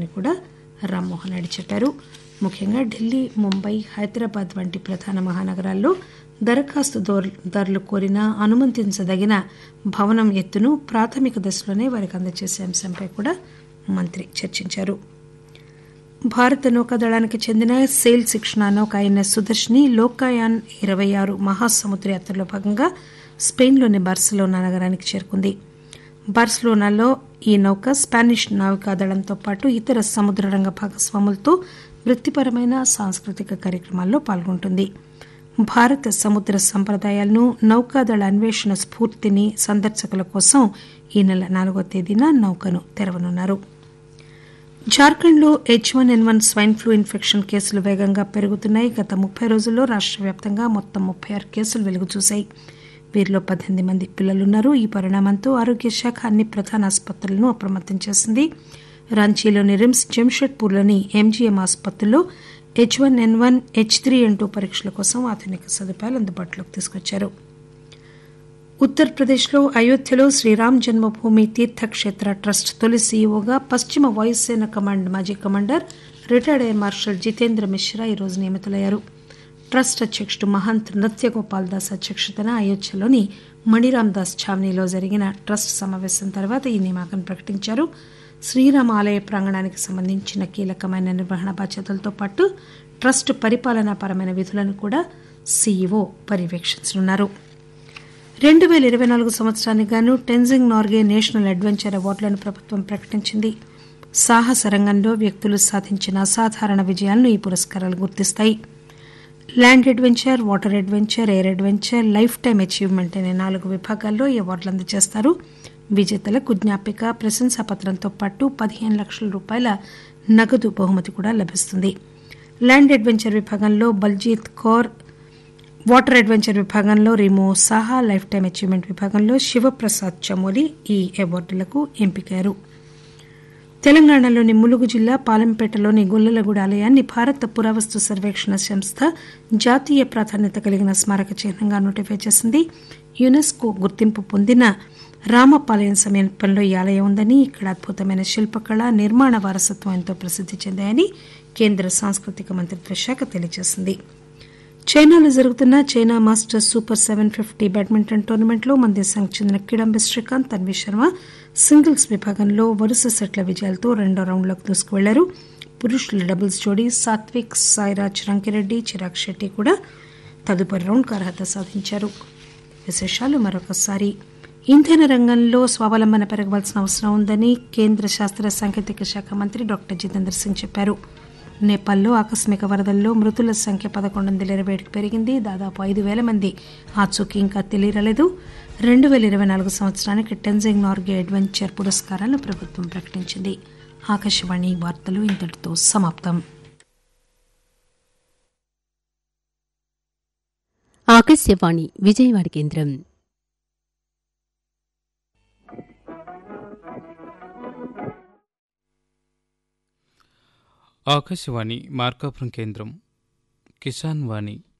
అవసరమని కూడా రామ్మోహన్ రెడ్డి చెప్పారు ముఖ్యంగా ఢిల్లీ ముంబై హైదరాబాద్ వంటి ప్రధాన మహానగరాల్లో దరఖాస్తు దారులు కోరిన అనుమతించదగిన భవనం ఎత్తును ప్రాథమిక దశలోనే వారికి అందజేసే అంశంపై కూడా మంత్రి చర్చించారు భారత నౌకాదళానికి చెందిన సెయిల్ శిక్షణ నౌక అయిన సుదర్శిని లోకాయాన్ ఇరవై ఆరు మహాసముద్ర యాత్రలో భాగంగా స్పెయిన్లోని బార్సిలోనా నగరానికి చేరుకుంది బార్సిలోనాలో ఈ నౌక స్పానిష్ నావికాదళంతో పాటు ఇతర సముద్ర రంగ భాగస్వాములతో వృత్తిపరమైన సాంస్కృతిక కార్యక్రమాల్లో పాల్గొంటుంది భారత సముద్ర సంప్రదాయాలను నౌకాదళ అన్వేషణ స్ఫూర్తిని సందర్శకుల కోసం ఈ నెల నాలుగో తేదీన నౌకను తెరవనున్నారు జార్ఖండ్లో H one N one swine flu infection కేసులు వేగంగా పెరుగుతున్నాయి గత ముప్పై రోజుల్లో రాష్ట్ర వ్యాప్తంగా మొత్తం ముప్పై ఆరు కేసులు వెలుగు చూశాయి వీరిలో పద్దెనిమిది మంది పిల్లలున్నారు ఈ పరిణామంతో ఆరోగ్య శాఖ అన్ని ప్రధాన ఆసుపత్రులను అప్రమత్తం చేసింది రాంచీలోని రిమ్స్ జంషెడ్పూర్లోని ఎంజీఎం ఆసుపత్రుల్లో H one N one H three N two పరీక్షల కోసం ఆధునిక సదుపాయాలు అందుబాటులోకి తీసుకొచ్చారు ఉత్తరప్రదేశ్లో అయోధ్యలో శ్రీరామ్ జన్మభూమి తీర్థక్షేత్ర ట్రస్ట్ తొలి సీఈఓగా పశ్చిమ వాయుసేన కమాండ్ మాజీ commander retired air marshal Jitendra Mishra ఈరోజు నియమితులయ్యారు ట్రస్ట్ అధ్యక్షుడు మహంత్ నృత్యగోపాల్ దాస్ అధ్యక్షతన అయోధ్యలోని మణిరామ్ దాస్ ఛావ్నీలో జరిగిన ట్రస్ట్ సమావేశం తర్వాత ఈ నియామకం ప్రకటించారు శ్రీరామ ఆలయ ప్రాంగణానికి సంబంధించిన కీలకమైన నిర్వహణ బాధ్యతలతో పాటు ట్రస్ట్ పరిపాలనాపరమైన విధులను కూడా సీఈఓ పర్యవేక్షించనున్నారు రెండు పేల ఇరవై నాలుగు సంవత్సరానికి గాను టెన్జింగ్ నార్గే నేషనల్ అడ్వెంచర్ అవార్డులను ప్రభుత్వం ప్రకటించింది సాహస రంగంలో వ్యక్తులు సాధించిన అసాధారణ విజయాలను ఈ పురస్కారాలు గుర్తిస్తాయి land adventure water adventure air adventure lifetime achievement అనే నాలుగు విభాగాల్లో ఈ అవార్డులు అందజేస్తారు విజేతలకు జ్ఞాపిక ప్రశంసాపత్రంతో పాటు పదిహేను లక్షల రూపాయల నగదు బహుమతి కూడా లభిస్తుంది ల్యాండ్ అడ్వెంచర్ విభాగంలో బల్జీత్ కౌర్ వాటర్ అడ్వెంచర్ విభాగంలో Rimo Saha lifetime achievement విభాగంలో శివప్రసాద్ చమోలి ఈ అవార్డులకు ఎంపికయ్యారు తెలంగాణలోని ములుగు జిల్లా పాలెంపేటలోని గొల్లలగూడ ఆలయాన్ని భారత పురావస్తు సర్వేక్షణ సంస్థ జాతీయ ప్రాధాన్యత కలిగిన స్మారక చిహ్నంగా నోటిఫై చేసింది యునెస్కో గుర్తింపు పొందిన రామపాలయం సమీపంలో ఈ ఆలయం ఉందని ఇక్కడ అద్భుతమైన శిల్పకళ నిర్మాణ వారసత్వం ఎంతో ప్రసిద్ది చెందాయని కేంద్ర సాంస్కృతిక మంత్రిత్వ శాఖ తెలియజేసింది చైనాలో జరుగుతున్న China Masters super seven fifty badminton టోర్నమెంట్లో మన దేశానికి చెందిన కిడాంబి శ్రీకాంత్ తన్వీ శర్మ సింగిల్స్ విభాగంలో వరుస సెట్ల విజయాలతో రెండో రౌండ్లోకి దూసుకువెళ్లారు పురుషుల డబుల్స్ జోడీ సాత్విక్ సాయిరాజ్ రంకిరెడ్డి చిరాగ్ శెట్టి కూడా తదుపరి రౌండ్కు అర్హత సాధించారు విశేషాలు మరొకసారి ఇంధన రంగంలో స్వావలంబన పెరగవలసిన అవసరం ఉందని కేంద్ర శాస్త్ర సాంకేతిక శాఖ మంత్రి డాక్టర్ జితేంద్ర సింగ్ చెప్పారు నేపాల్లో ఆకస్మిక వరదల్లో మృతుల సంఖ్య పదకొండు వందల ఇరవై ఏడుకు పెరిగింది దాదాపు ఐదు వేల మంది ఆచూకీ ఇంకా తెలియరాలేదు రెండు వేల ఇరవై నాలుగు సంవత్సరానికి టెన్జింగ్ నార్గే అడ్వెంచర్ పురస్కారాలను ప్రభుత్వం ప్రకటించింది ఆకాశవాణి వార్తలు ఇంతటితో సమాప్తం ఆకాశవాణి విజయవాడ కేంద్రం ఆకాశవాణి మార్కాపురం కేంద్రం కిసాన్ వాణి